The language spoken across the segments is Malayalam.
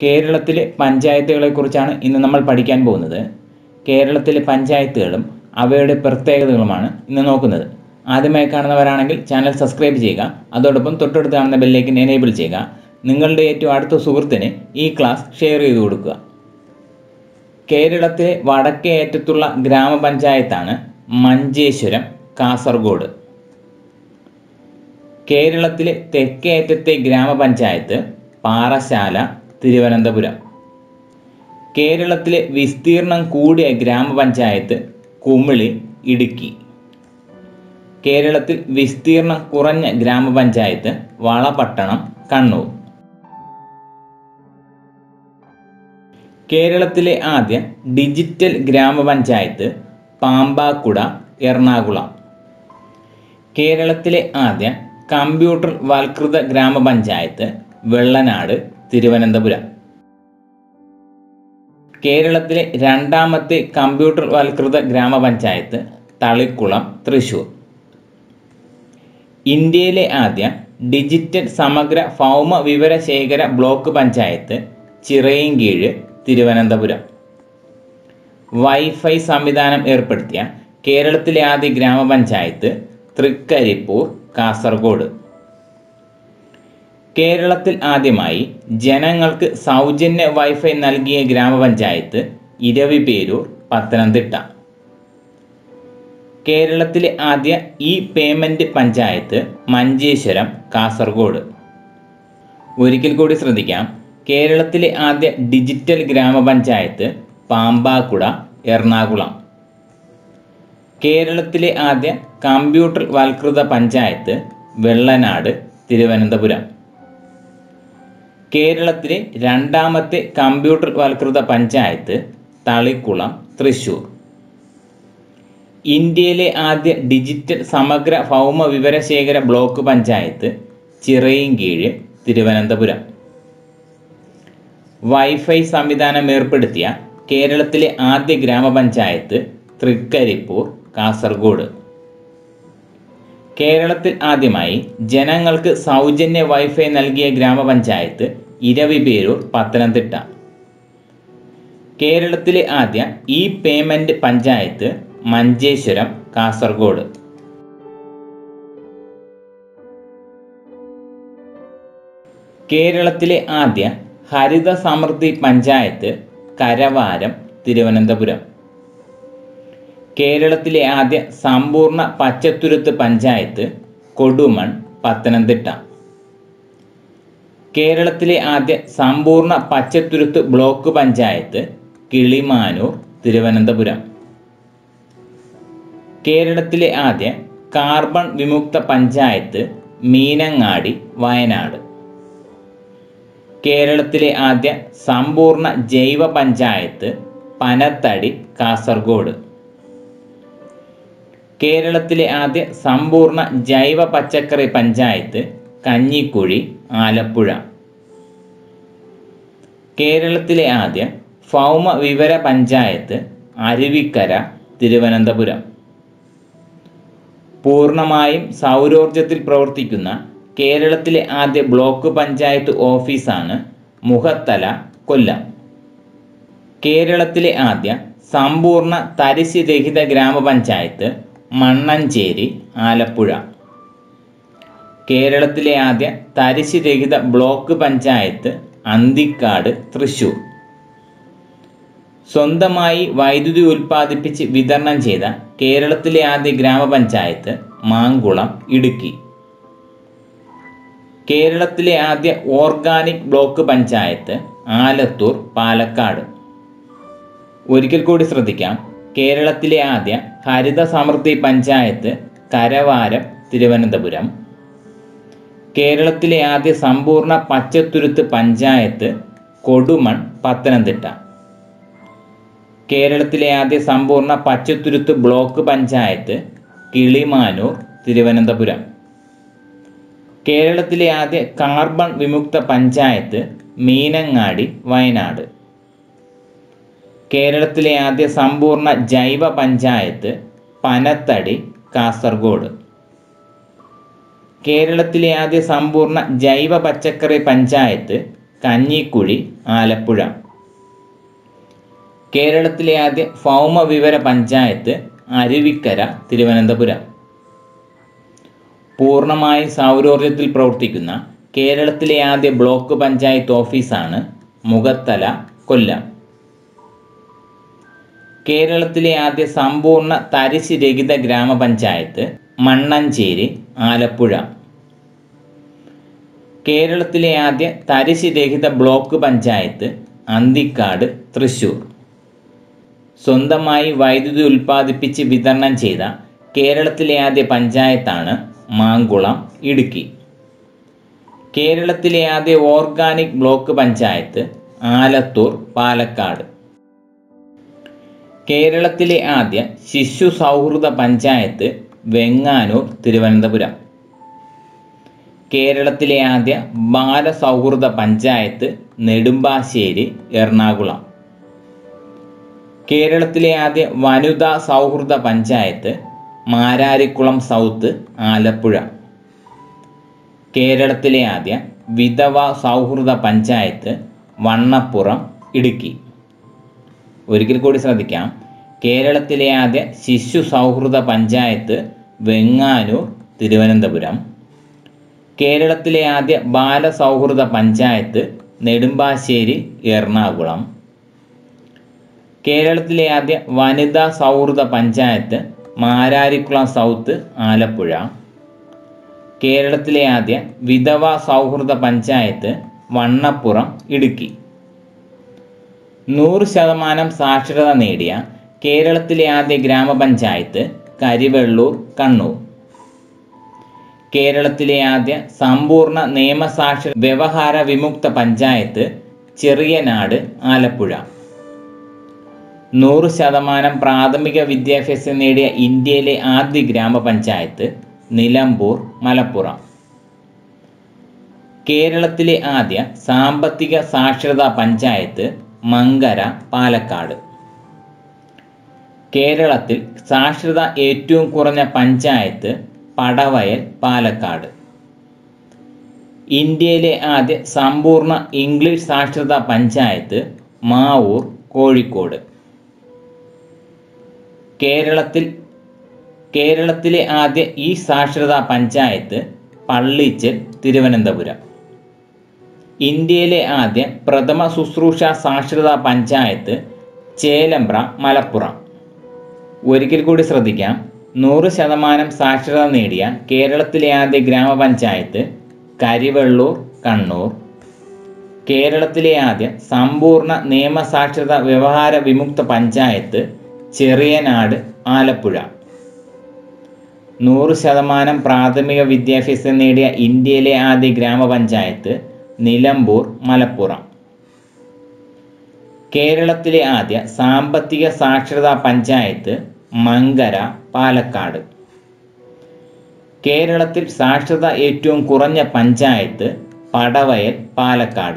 കേരളത്തിലെ പഞ്ചായത്തുകളെക്കുറിച്ചാണ് ഇന്ന് നമ്മൾ പഠിക്കാൻ പോകുന്നത് കേരളത്തിലെ പഞ്ചായത്തുകളും അവയുടെ പ്രത്യേകതകളുമാണ് ഇന്ന് നോക്കുന്നത് ആദ്യമായി കാണുന്നവരാണെങ്കിൽ ചാനൽ സബ്സ്ക്രൈബ് ചെയ്യുക അതോടൊപ്പം തൊട്ടടുത്ത് കാണുന്ന ബെല്ലേക്കിൻ എനേബിൾ ചെയ്യുക നിങ്ങളുടെ ഏറ്റവും അടുത്ത സുഹൃത്തിന് ഈ ക്ലാസ് ഷെയർ ചെയ്ത് കൊടുക്കുക കേരളത്തിലെ വടക്കേ അറ്റത്തുള്ള ഗ്രാമപഞ്ചായത്താണ് മഞ്ചേശ്വരം കാസർഗോഡ് കേരളത്തിലെ തെക്കേ അറ്റത്തെ ഗ്രാമപഞ്ചായത്ത് പാറശാല തിരുവനന്തപുരം കേരളത്തിലെ വിസ്തീർണം കൂടിയ ഗ്രാമപഞ്ചായത്ത് കുമിളി ഇടുക്കി കേരളത്തിൽ വിസ്തീർണം കുറഞ്ഞ ഗ്രാമപഞ്ചായത്ത് വളപട്ടണം കണ്ണൂർ കേരളത്തിലെ ആദ്യ ഡിജിറ്റൽ ഗ്രാമപഞ്ചായത്ത് പാമ്പാക്കുട എറണാകുളം കേരളത്തിലെ ആദ്യ കമ്പ്യൂട്ടർ വൽകൃത ഗ്രാമപഞ്ചായത്ത് വെള്ളനാട് തിരുവനന്തപുരം കേരളത്തിലെ രണ്ടാമത്തെ കമ്പ്യൂട്ടർ വൽകൃത ഗ്രാമപഞ്ചായത്ത് തളിക്കുളം തൃശൂർ ഇന്ത്യയിലെ ആദ്യ ഡിജിറ്റൽ സമഗ്ര ഭൗമ വിവരശേഖര ബ്ലോക്ക് പഞ്ചായത്ത് ചിറയിൻകീഴ് തിരുവനന്തപുരം വൈഫൈ സംവിധാനം ഏർപ്പെടുത്തിയ കേരളത്തിലെ ആദ്യ ഗ്രാമപഞ്ചായത്ത് തൃക്കരിപ്പൂർ കാസർഗോഡ് കേരളത്തിൽ ആദ്യമായി ജനങ്ങൾക്ക് സൗജന്യ വൈഫൈ നൽകിയ ഗ്രാമപഞ്ചായത്ത് ഇരവിപേരൂർ പത്തനംതിട്ട കേരളത്തിലെ ആദ്യ ഇ പേയ്മെൻറ്റ് പഞ്ചായത്ത് മഞ്ചേശ്വരം കാസർഗോഡ് ഒരിക്കൽ കൂടി ശ്രദ്ധിക്കാം കേരളത്തിലെ ആദ്യ ഡിജിറ്റൽ ഗ്രാമപഞ്ചായത്ത് പാമ്പാക്കുട എറണാകുളം കേരളത്തിലെ ആദ്യ കമ്പ്യൂട്ടർ വൽകൃത പഞ്ചായത്ത് വെള്ളനാട് തിരുവനന്തപുരം കേരളത്തിലെ രണ്ടാമത്തെ കമ്പ്യൂട്ടർ വൽകൃത പഞ്ചായത്ത് തളിക്കുളം തൃശൂർ ഇന്ത്യയിലെ ആദ്യ ഡിജിറ്റൽ സമഗ്ര ഭൗമ വിവരശേഖര ബ്ലോക്ക് പഞ്ചായത്ത് ചിറയിൻകീഴ് തിരുവനന്തപുരം വൈഫൈ സംവിധാനം ഏർപ്പെടുത്തിയ കേരളത്തിലെ ആദ്യ ഗ്രാമപഞ്ചായത്ത് തൃക്കരിപ്പൂർ കാസർഗോഡ് കേരളത്തിൽ ആദ്യമായി ജനങ്ങൾക്ക് സൗജന്യ വൈഫൈ നൽകിയ ഗ്രാമപഞ്ചായത്ത് ഇരവിപേരൂർ പത്തനംതിട്ട കേരളത്തിലെ ആദ്യ ഇ പേയ്മെൻറ്റ് പഞ്ചായത്ത് മഞ്ചേശ്വരം കാസർഗോഡ് കേരളത്തിലെ ആദ്യ ഹരിത സമൃദ്ധി പഞ്ചായത്ത് കരവാരം തിരുവനന്തപുരം കേരളത്തിലെ ആദ്യ സമ്പൂർണ്ണ പച്ചത്തുരുത്ത് പഞ്ചായത്ത് കൊടുമൺ പത്തനംതിട്ട കേരളത്തിലെ ആദ്യ സമ്പൂർണ്ണ പച്ചത്തുരുത്ത് ബ്ലോക്ക് പഞ്ചായത്ത് കിളിമാനൂർ തിരുവനന്തപുരം കേരളത്തിലെ ആദ്യ കാർബൺ വിമുക്ത പഞ്ചായത്ത് മീനങ്ങാടി വയനാട് കേരളത്തിലെ ആദ്യ സമ്പൂർണ്ണ ജൈവ പഞ്ചായത്ത് പനത്തടി കാസർഗോഡ് കേരളത്തിലെ ആദ്യ സമ്പൂർണ്ണ ജൈവ പച്ചക്കറി പഞ്ചായത്ത് കഞ്ഞിക്കുഴി ആലപ്പുഴ കേരളത്തിലെ ആദ്യ ഭൗമ വിവര പഞ്ചായത്ത് അരുവിക്കര തിരുവനന്തപുരം പൂർണ്ണമായും സൗരോർജത്തിൽ പ്രവർത്തിക്കുന്ന കേരളത്തിലെ ആദ്യ ബ്ലോക്ക് പഞ്ചായത്ത് ഓഫീസാണ് മുഖത്തല കൊല്ലം കേരളത്തിലെ ആദ്യ സമ്പൂർണ്ണ തരിശ് രഹിത ഗ്രാമപഞ്ചായത്ത് മണ്ണഞ്ചേരി ആലപ്പുഴ കേരളത്തിലെ ആദ്യ തരിശ് രഹിത ബ്ലോക്ക് പഞ്ചായത്ത് അന്തിക്കാട് തൃശൂർ സ്വന്തമായി വൈദ്യുതി ഉൽപ്പാദിപ്പിച്ച് വിതരണം ചെയ്ത കേരളത്തിലെ ആദ്യ ഗ്രാമപഞ്ചായത്ത് മാങ്കുളം ഇടുക്കി കേരളത്തിലെ ആദ്യ ഓർഗാനിക് ബ്ലോക്ക് പഞ്ചായത്ത് ആലത്തൂർ പാലക്കാട് ഒരിക്കൽ കൂടി ശ്രദ്ധിക്കാം കേരളത്തിലെ ആദ്യ ഹരിത സമൃദ്ധി പഞ്ചായത്ത് കരവാരം തിരുവനന്തപുരം കേരളത്തിലെ ആദ്യ സമ്പൂർണ്ണ പച്ചത്തുരുത്ത് പഞ്ചായത്ത് കൊടുമൺ പത്തനംതിട്ട കേരളത്തിലെ ആദ്യ സമ്പൂർണ്ണ പച്ചത്തുരുത്ത് ബ്ലോക്ക് പഞ്ചായത്ത് കിളിമാനൂർ തിരുവനന്തപുരം കേരളത്തിലെ ആദ്യ കാർബൺ വിമുക്ത പഞ്ചായത്ത് മീനങ്ങാടി വയനാട് കേരളത്തിലെ ആദ്യ സമ്പൂർണ്ണ ജൈവ പഞ്ചായത്ത് പനത്തടി കാസർഗോഡ് കേരളത്തിലെ ആദ്യ സമ്പൂർണ്ണ ജൈവ പച്ചക്കറി പഞ്ചായത്ത് കഞ്ഞിക്കുഴി ആലപ്പുഴ കേരളത്തിലെ ആദ്യ ഭൗമവിവര പഞ്ചായത്ത് അരുവിക്കര തിരുവനന്തപുരം പൂർണ്ണമായി സൗരോർജ്ജത്തിൽ പ്രവർത്തിക്കുന്ന കേരളത്തിലെ ആദ്യ ബ്ലോക്ക് പഞ്ചായത്ത് ഓഫീസാണ് മുഖത്തല കൊല്ലം കേരളത്തിലെ ആദ്യ സമ്പൂർണ്ണ തരിശ് രഹിത ഗ്രാമപഞ്ചായത്ത് മണ്ണഞ്ചേരി ആലപ്പുഴ കേരളത്തിലെ ആദ്യ തരിശ് രഹിത ബ്ലോക്ക് പഞ്ചായത്ത് അന്തിക്കാട് തൃശൂർ സ്വന്തമായി വൈദ്യുതി ഉൽപ്പാദിപ്പിച്ച് വിതരണം ചെയ്ത കേരളത്തിലെ ആദ്യ പഞ്ചായത്താണ് മാങ്കുളം ഇടുക്കി കേരളത്തിലെ ആദ്യ ഓർഗാനിക് ബ്ലോക്ക് പഞ്ചായത്ത് ആലത്തൂർ പാലക്കാട് കേരളത്തിലെ ആദ്യ ശിശു സൗഹൃദ പഞ്ചായത്ത് വെങ്ങാനൂർ തിരുവനന്തപുരം കേരളത്തിലെ ആദ്യ ബാലസൗഹൃദ പഞ്ചായത്ത് നെടുമ്പാശ്ശേരി എറണാകുളം കേരളത്തിലെ ആദ്യ വനിതാ സൗഹൃദ പഞ്ചായത്ത് മാരാരിക്കുളം സൗത്ത് ആലപ്പുഴ കേരളത്തിലെ ആദ്യ വിധവ സൗഹൃദ പഞ്ചായത്ത് വണ്ണപ്പുറം ഇടുക്കി ഒരിക്കൽ കൂടി ശ്രദ്ധിക്കാം കേരളത്തിലെ ആദ്യ ശിശു സൗഹൃദ പഞ്ചായത്ത് വെങ്ങാനൂർ തിരുവനന്തപുരം കേരളത്തിലെ ആദ്യ ബാലസൗഹൃദ പഞ്ചായത്ത് നെടുമ്പാശ്ശേരി എറണാകുളം കേരളത്തിലെ ആദ്യ വനിതാ സൗഹൃദ പഞ്ചായത്ത് മാരാരിക്കുളം സൗത്ത് ആലപ്പുഴ കേരളത്തിലെ ആദ്യ വിധവ സൗഹൃദ പഞ്ചായത്ത് വണ്ണപ്പുറം ഇടുക്കി നൂറ് ശതമാനം സാക്ഷരത നേടിയ കേരളത്തിലെ ആദ്യ ഗ്രാമപഞ്ചായത്ത് കരിവെള്ളൂർ കണ്ണൂർ കേരളത്തിലെ ആദ്യ സമ്പൂർണ്ണ നിയമസാക്ഷര വ്യവഹാര വിമുക്ത പഞ്ചായത്ത് ചെറിയനാട് ആലപ്പുഴ നൂറ് ശതമാനം പ്രാഥമിക വിദ്യാഭ്യാസം നേടിയ ഇന്ത്യയിലെ ആദ്യ ഗ്രാമപഞ്ചായത്ത് നിലമ്പൂർ മലപ്പുറം കേരളത്തിലെ ആദ്യ സാമ്പത്തിക സാക്ഷരതാ പഞ്ചായത്ത് മങ്കര പാലക്കാട് കേരളത്തിൽ സാക്ഷരത ഏറ്റവും കുറഞ്ഞ പഞ്ചായത്ത് പടവയൽ പാലക്കാട് ഇന്ത്യയിലെ ആദ്യ സമ്പൂർണ്ണ ഇംഗ്ലീഷ് സാക്ഷരതാ പഞ്ചായത്ത് മാവൂർ കോഴിക്കോട് കേരളത്തിൽ കേരളത്തിലെ ആദ്യ ഈ സാക്ഷരതാ പഞ്ചായത്ത് പള്ളിച്ചൽ തിരുവനന്തപുരം ഇന്ത്യയിലെ ആദ്യ പ്രഥമ ശുശ്രൂഷ സാക്ഷരതാ പഞ്ചായത്ത് ചേലമ്പ്ര മലപ്പുറം ഒരിക്കൽ കൂടി ശ്രദ്ധിക്കാം നൂറ് ശതമാനം സാക്ഷരത നേടിയ കേരളത്തിലെ ആദ്യ ഗ്രാമപഞ്ചായത്ത് കരിവെള്ളൂർ കണ്ണൂർ കേരളത്തിലെ ആദ്യ സമ്പൂർണ്ണ നിയമസാക്ഷരത വ്യവഹാര വിമുക്ത പഞ്ചായത്ത് ചെറിയനാട് ആലപ്പുഴ നൂറ് ശതമാനം പ്രാഥമിക വിദ്യാഭ്യാസം നേടിയ ഇന്ത്യയിലെ ആദ്യ ഗ്രാമപഞ്ചായത്ത് നിലമ്പൂർ മലപ്പുറം കേരളത്തിലെ ആദ്യ സാമ്പത്തിക സാക്ഷരതാ പഞ്ചായത്ത് മങ്കര പാലക്കാട് കേരളത്തിൽ സാക്ഷരത ഏറ്റവും കുറഞ്ഞ പഞ്ചായത്ത് പടവയൽ പാലക്കാട്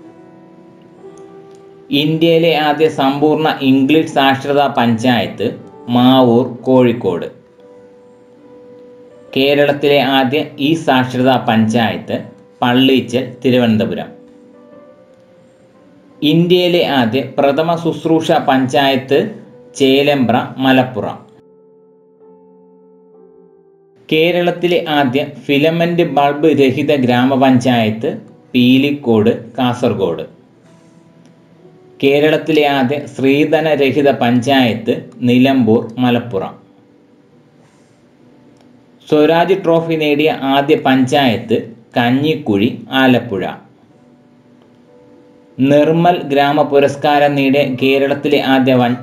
ഇന്ത്യയിലെ ആദ്യ സമ്പൂർണ്ണ ഇംഗ്ലീഷ് സാക്ഷരതാ പഞ്ചായത്ത് മാവൂർ കോഴിക്കോട് കേരളത്തിലെ ആദ്യ ഈ സാക്ഷരതാ പഞ്ചായത്ത് പള്ളിച്ചൽ തിരുവനന്തപുരം ഇന്ത്യയിലെ ആദ്യ പ്രഥമ ശുശ്രൂഷ പഞ്ചായത്ത് ചേലമ്പ്ര മലപ്പുറം കേരളത്തിലെ ആദ്യ ഫിലമെന്റ് ബൾബ് രഹിത ഗ്രാമപഞ്ചായത്ത് പീലിക്കോട് കാസർഗോഡ് കേരളത്തിലെ ആദ്യ സ്ത്രീധന രഹിത പഞ്ചായത്ത് നിലമ്പൂർ മലപ്പുറം സ്വരാജ് ട്രോഫി നേടിയ ആദ്യ പഞ്ചായത്ത് കഞ്ഞിക്കുഴി ആലപ്പുഴ നിർമ്മൽ ഗ്രാമ പുരസ്കാരം നേടിയ കേരളത്തിലെ ആദ്യ വൻ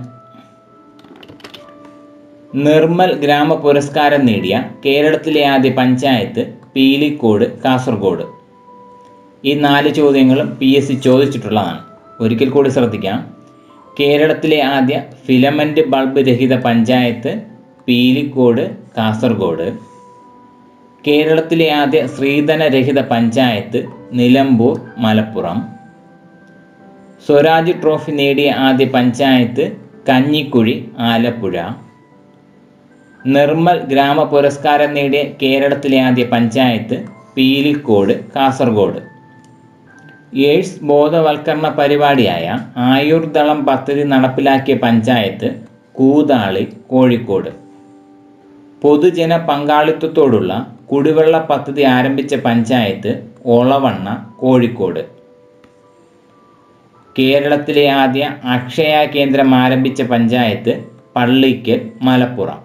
നിർമ്മൽ ഗ്രാമ പുരസ്കാരം നേടിയ കേരളത്തിലെ ആദ്യ പഞ്ചായത്ത് പീലിക്കോട് കാസർഗോഡ് ഈ നാല് ചോദ്യങ്ങളും പി എസ് സി ചോദിച്ചിട്ടുള്ളതാണ് ഒരിക്കൽ കൂടി ശ്രദ്ധിക്കാം കേരളത്തിലെ ആദ്യ ഫിലമെന്റ് ബൾബ് രഹിത പഞ്ചായത്ത് പീലിക്കോട് കാസർഗോഡ് കേരളത്തിലെ ആദ്യ സ്ത്രീധന രഹിത പഞ്ചായത്ത് നിലമ്പൂർ മലപ്പുറം സ്വരാജ് ട്രോഫി നേടിയ ആദ്യ പഞ്ചായത്ത് കഞ്ഞിക്കുഴി ആലപ്പുഴ നിർമ്മൽ ഗ്രാമ പുരസ്കാരം നേടിയ കേരളത്തിലെ ആദ്യ പഞ്ചായത്ത് പീലിക്കോട് കാസർഗോഡ് എയ്ഡ്സ് ബോധവൽക്കരണ പരിപാടിയായ ആയുർദളം പദ്ധതി നടപ്പിലാക്കിയ പഞ്ചായത്ത് കൂതാളി കോഴിക്കോട് പൊതുജന പങ്കാളിത്തത്തോടുള്ള കുടിവെള്ള പദ്ധതി ആരംഭിച്ച പഞ്ചായത്ത് ഒളവണ്ണ കോഴിക്കോട് കേരളത്തിലെ ആദ്യ അക്ഷയ കേന്ദ്രം ആരംഭിച്ച പഞ്ചായത്ത് പള്ളിക്കൽ മലപ്പുറം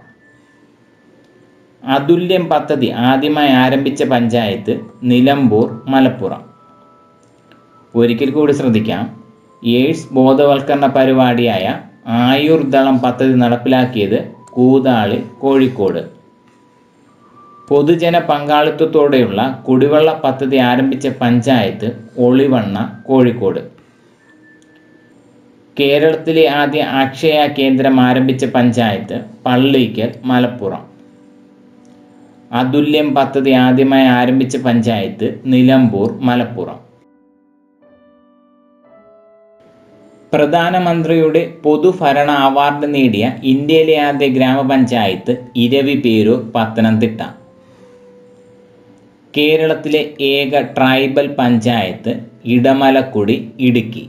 അതുല്യം പദ്ധതി ആദ്യമായി ആരംഭിച്ച പഞ്ചായത്ത് നിലമ്പൂർ മലപ്പുറം ഒരിക്കൽ കൂടി ശ്രദ്ധിക്കാം എയ്ഡ്സ് ബോധവൽക്കരണ പരിപാടിയായ ആയുർദളം പദ്ധതി നടപ്പിലാക്കിയത് കൂതാളി കോഴിക്കോട് പൊതുജന പങ്കാളിത്തത്തോടെയുള്ള കുടിവെള്ള പദ്ധതി ആരംഭിച്ച പഞ്ചായത്ത് ഒളിവണ്ണ കോഴിക്കോട് കേരളത്തിലെ ആദ്യ അക്ഷയ കേന്ദ്രം ആരംഭിച്ച പഞ്ചായത്ത് പള്ളിക്കൽ മലപ്പുറം അതുല്യം പദ്ധതി ആദ്യമായി ആരംഭിച്ച പഞ്ചായത്ത് നിലമ്പൂർ മലപ്പുറം പ്രധാനമന്ത്രിയുടെ പൊതുഭരണ അവാർഡ് നേടിയ ഇന്ത്യയിലെ ആദ്യ ഗ്രാമപഞ്ചായത്ത് ഇരവിപേരൂർ പത്തനംതിട്ട കേരളത്തിലെ ഏക ട്രൈബൽ പഞ്ചായത്ത് ഇടമലക്കുടി ഇടുക്കി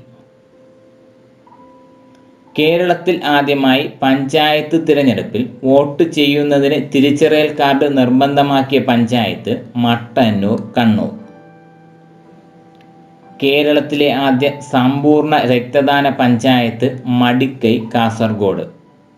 കേരളത്തിൽ ആദ്യമായി പഞ്ചായത്ത് തിരഞ്ഞെടുപ്പിൽ വോട്ട് ചെയ്യുന്നതിന് തിരിച്ചറിയൽ കാർഡ് നിർബന്ധമാക്കിയ പഞ്ചായത്ത് മട്ടന്നൂർ കണ്ണൂർ കേരളത്തിലെ ആദ്യ സമ്പൂർണ്ണ രക്തദാന പഞ്ചായത്ത് മടിക്കൈ കാസർഗോഡ്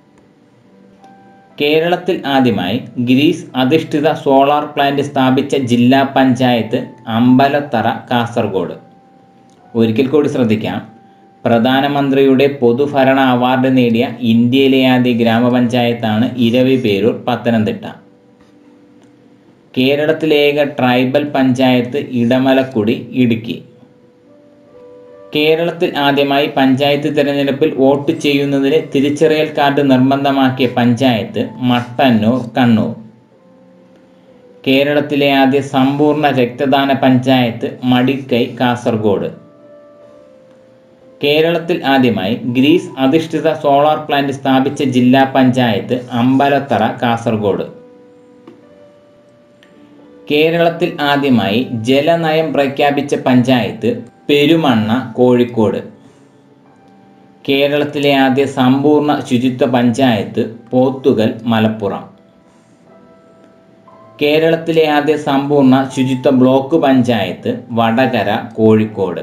കേരളത്തിൽ ആദ്യമായി ഗ്രീസ് അധിഷ്ഠിത സോളാർ പ്ലാന്റ് സ്ഥാപിച്ച ജില്ലാ പഞ്ചായത്ത് അമ്പലത്തറ കാസർഗോഡ് ഒരിക്കൽ കൂടി ശ്രദ്ധിക്കാം പ്രധാനമന്ത്രിയുടെ പൊതുഭരണ അവാർഡ് നേടിയ ഇന്ത്യയിലെ ആദ്യ ഗ്രാമപഞ്ചായത്താണ് ഇരവിപേരൂർ പത്തനംതിട്ട കേരളത്തിലെ ഏക ട്രൈബൽ പഞ്ചായത്ത് ഇടമലക്കുടി ഇടുക്കി കേരളത്തിൽ ആദ്യമായി പഞ്ചായത്ത് തിരഞ്ഞെടുപ്പിൽ വോട്ട് ചെയ്യുന്നതിന് തിരിച്ചറിയൽ കാർഡ് നിർബന്ധമാക്കിയ പഞ്ചായത്ത് മട്ടന്നൂർ കണ്ണൂർ കേരളത്തിലെ ആദ്യ സമ്പൂർണ്ണ രക്തദാന പഞ്ചായത്ത് മടിക്കൈ കാസർഗോഡ് കേരളത്തിൽ ആദ്യമായി ഗ്രീസ് അധിഷ്ഠിത സോളാർ പ്ലാന്റ് സ്ഥാപിച്ച ജില്ലാ പഞ്ചായത്ത് അമ്പലത്തറ കാസർഗോഡ് കേരളത്തിൽ ആദ്യമായി ജലനയം പ്രഖ്യാപിച്ച പഞ്ചായത്ത് പെരുമണ്ണ കോഴിക്കോട് കേരളത്തിലെ ആദ്യ സമ്പൂർണ്ണ ശുചിത്വ പഞ്ചായത്ത് പോത്തുകൽ മലപ്പുറം കേരളത്തിലെ ആദ്യ സമ്പൂർണ്ണ ശുചിത്വ ബ്ലോക്ക് പഞ്ചായത്ത് വടകര കോഴിക്കോട്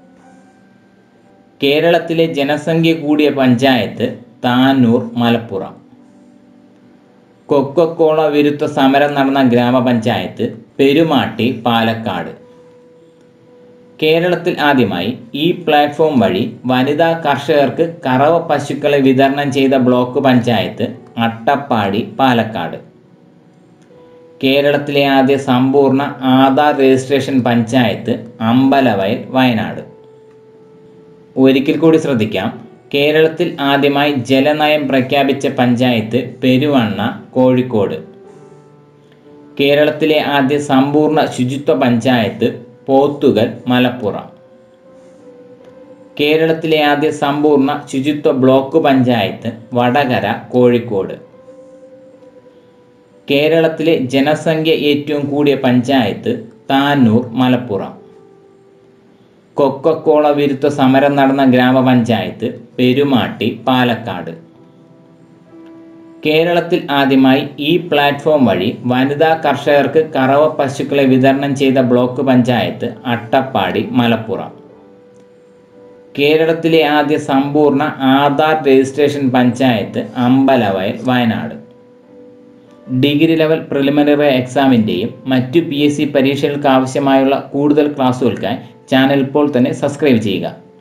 കേരളത്തിലെ ജനസംഖ്യ കൂടിയ പഞ്ചായത്ത് താനൂർ മലപ്പുറം കൊക്കക്കോള വിരുദ്ധ സമരം നടന്ന ഗ്രാമപഞ്ചായത്ത് പെരുമാട്ടി പാലക്കാട് കേരളത്തിൽ ആദ്യമായി ഈ പ്ലാറ്റ്ഫോം വഴി വനിതാ കർഷകർക്ക് കറവ പശുക്കളെ വിതരണം ചെയ്ത ബ്ലോക്ക് പഞ്ചായത്ത് അട്ടപ്പാടി പാലക്കാട് കേരളത്തിലെ ആദ്യ സമ്പൂർണ്ണ ആധാർ രജിസ്ട്രേഷൻ പഞ്ചായത്ത് അമ്പലവയൽ വയനാട് ഒരിക്കൽ കൂടി ശ്രദ്ധിക്കാം കേരളത്തിൽ ആദ്യമായി ജലനയം പ്രഖ്യാപിച്ച പഞ്ചായത്ത് പെരുവണ്ണ കോഴിക്കോട് കേരളത്തിലെ ആദ്യ സമ്പൂർണ്ണ ശുചിത്വ പഞ്ചായത്ത് പോത്തുകൽ മലപ്പുറം കേരളത്തിലെ ആദ്യ സമ്പൂർണ്ണ ശുചിത്വ ബ്ലോക്ക് പഞ്ചായത്ത് വടകര കോഴിക്കോട് കേരളത്തിലെ ജനസംഖ്യ ഏറ്റവും കൂടിയ പഞ്ചായത്ത് താനൂർ മലപ്പുറം കൊക്കക്കോള വിരുദ്ധ സമരം നടന്ന ഗ്രാമപഞ്ചായത്ത് പെരുമാട്ടി പാലക്കാട് കേരളത്തിൽ ആദ്യമായി ഈ പ്ലാറ്റ്ഫോം വഴി വനിതാ കർഷകർക്ക് കറവ പശുക്കളെ വിതരണം ചെയ്ത ബ്ലോക്ക് പഞ്ചായത്ത് അട്ടപ്പാടി മലപ്പുറം കേരളത്തിലെ ആദ്യ സമ്പൂർണ്ണ Aadhaar registration panchayat Ambalavayal Wayanad degree level preliminary എക്സാമിൻ്റെയും മറ്റു പി എസ് സി പരീക്ഷകൾക്ക് ആവശ്യമായുള്ള കൂടുതൽ ക്ലാസ്സുകൾക്കായി ചാനൽ ഇപ്പോൾ തന്നെ സബ്സ്ക്രൈബ് ചെയ്യുക